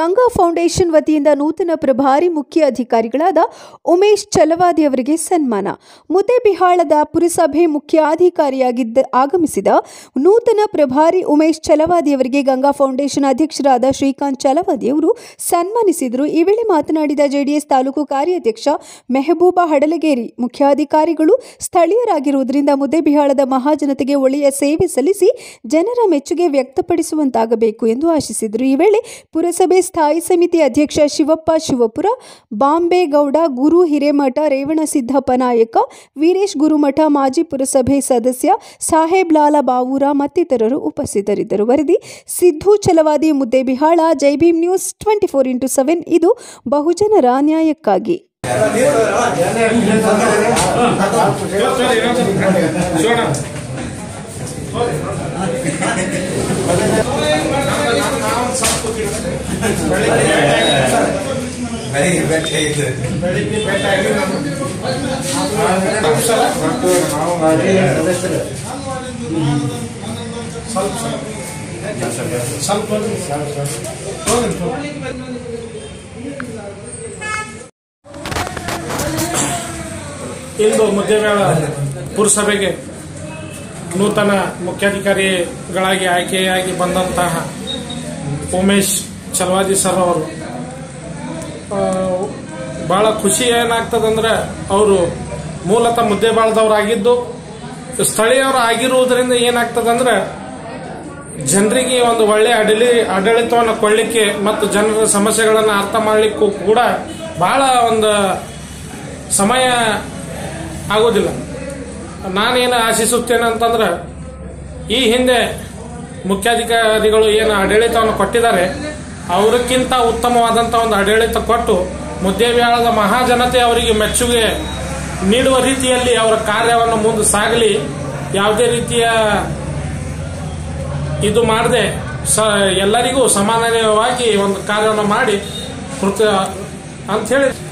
Ganga foundation ವತಿಯಿಂದ ನೂತನ ಪ್ರಭಾರಿ ಮುಖ್ಯ ಅಧಿಕಾರಿಗಳಾದ ಉಮೇಶ್ ಚಲವಾದಿ ಅವರಿಗೆ ಸನ್ಮಾನ ಮುದ್ದೇಬಿಹಾಳದ ಪುರಸಭೆ ಮುಖ್ಯಾಧಿಕಾರಿಯಾಗಿದ್ದ ಆಗಮಿಸಿದ ನೂತನ ಪ್ರಭಾರಿ ಉಮೇಶ್ ಚಲವಾದಿ ಅವರಿಗೆ ಗಂಗಾ ಫೌಂಡೇಶನ್ ಅಧ್ಯಕ್ಷರಾದ ಶ್ರೀಕಾಂತ್ ಚಲವಾದಿ ಅವರು ಸನ್ಮಾನಿಸಿದರು ಈ ವೇಳೆ ಮಾತನಾಡಿದ ಜೆಡಿಎಸ್ ತಾಲೂಕು ಕಾರ್ಯಾಧ್ಯಕ್ಷ ಮೆಹಬೂಬಾ ಹಡಲಗೇರಿ ಮುಖ್ಯಾಧಿಕಾರಿಗಳು ಸ್ಥಳೀಯರಾಗಿರುವುದರಿಂದ ಮುದ್ದೇಬಿಹಾಳದ ಮಹಾಜನತೆಗೆ ಒಳ್ಳೆಯ ಸೇವೆ ಸಲ್ಲಿಸಿ ಜನರ ಮೆಚ್ಚುಗೆ ವ್ಯಕ್ತಪಡಿಸುವಂತಾಗಬೇಕು ಎಂದು ಆಶಿಸಿದರು ಈ ವೇಳೆ ಪುರಸಭೆ ಸ್ಥಾಯಿ ಸಮಿತಿ ಅಧ್ಯಕ್ಷ ಶಿವಪ್ಪ ಶಿವಪುರ ಬಾಂಬೇಗೌಡ ಗುರು ಹಿರೇಮಠ ರೇವಣಸಿದ್ದಪ್ಪ ನಾಯಕ ವೀರೇಶ್ ಗುರುಮಠ ಮಾಜಿ ಪುರಸಭೆ ಸದಸ್ಯ ಸಾಹೇಬ್ ಲಾಲ ಬಾವೂರ ಮತ್ತಿತರರು ಉಪಸ್ಥಿತರಿದ್ದರು ವರದಿ Siddu Chalavadi Muddebihal Jai Bhim news twenty four into seven ಇದು ಬಹುಜನರ ನ್ಯಾಯಕ್ಕಾಗಿ ಬೆಳಿಗ್ಗೆ ಬೆಟ್ಟ ಇದೆ ಇಂದು ಮುದ್ದೇಬೇಳ ಪುರಸಭೆಗೆ ನೂತನ ಮುಖ್ಯಾಧಿಕಾರಿಗಳಾಗಿ ಆಯ್ಕೆಯಾಗಿ ಬಂದಂತಹ ಉಮೇಶ್ ಚಲವಾದಿ ಸರ್ ಅವರು ಆ, ಬಹಳ ಖುಷಿ ಏನಾಗ್ತದಂದ್ರೆ ಅವರು ಮೂಲತಃ ಮುದ್ದೇಬಾಳದವರಾಗಿದ್ದು ಸ್ಥಳೀಯರು ಆಗಿರುವುದರಿಂದ ಏನಾಗ್ತದಂದ್ರೆ ಜನರಿಗೆ ಒಂದು ಒಳ್ಳೆಯ ಅಡಳಿ ಆಡಳಿತವನ್ನು ಕೊಳ್ಳಿಕ್ಕೆ ಮತ್ತು ಜನರ ಸಮಸ್ಯೆಗಳನ್ನು ಅರ್ಥ ಮಾಡಲಿಕ್ಕೂ ಕೂಡ ಬಹಳ ಒಂದು ಸಮಯ ಆಗೋದಿಲ್ಲ ನಾನೇನು ಆಶಿಸುತ್ತೇನೆ ಅಂತಂದ್ರೆ ಈ ಹಿಂದೆ ಮುಖ್ಯಾಧಿಕಾರಿಗಳು ಏನು ಆಡಳಿತವನ್ನು ಕೊಟ್ಟಿದ್ದಾರೆ ಅವರಕ್ಕಿಂತ ಉತ್ತಮವಾದಂಥ ಒಂದು ಆಡಳಿತ ಕೊಟ್ಟು ಮುದ್ದೇಬ್ಯಾಳದ ಮಹಾಜನತೆ ಅವರಿಗೆ ಮೆಚ್ಚುಗೆ ನೀಡುವ ರೀತಿಯಲ್ಲಿ ಅವರ ಕಾರ್ಯವನ್ನು ಮುಂದೆ ಸಾಗಲಿ ಯಾವುದೇ ರೀತಿಯ ಇದು ಮಾಡದೆ ಸ ಎಲ್ಲರಿಗೂ ಸಮಾನವಾಗಿ ಒಂದು ಕಾರ್ಯವನ್ನು ಮಾಡಿ ಕೃತ ಅಂತ ಹೇಳಿ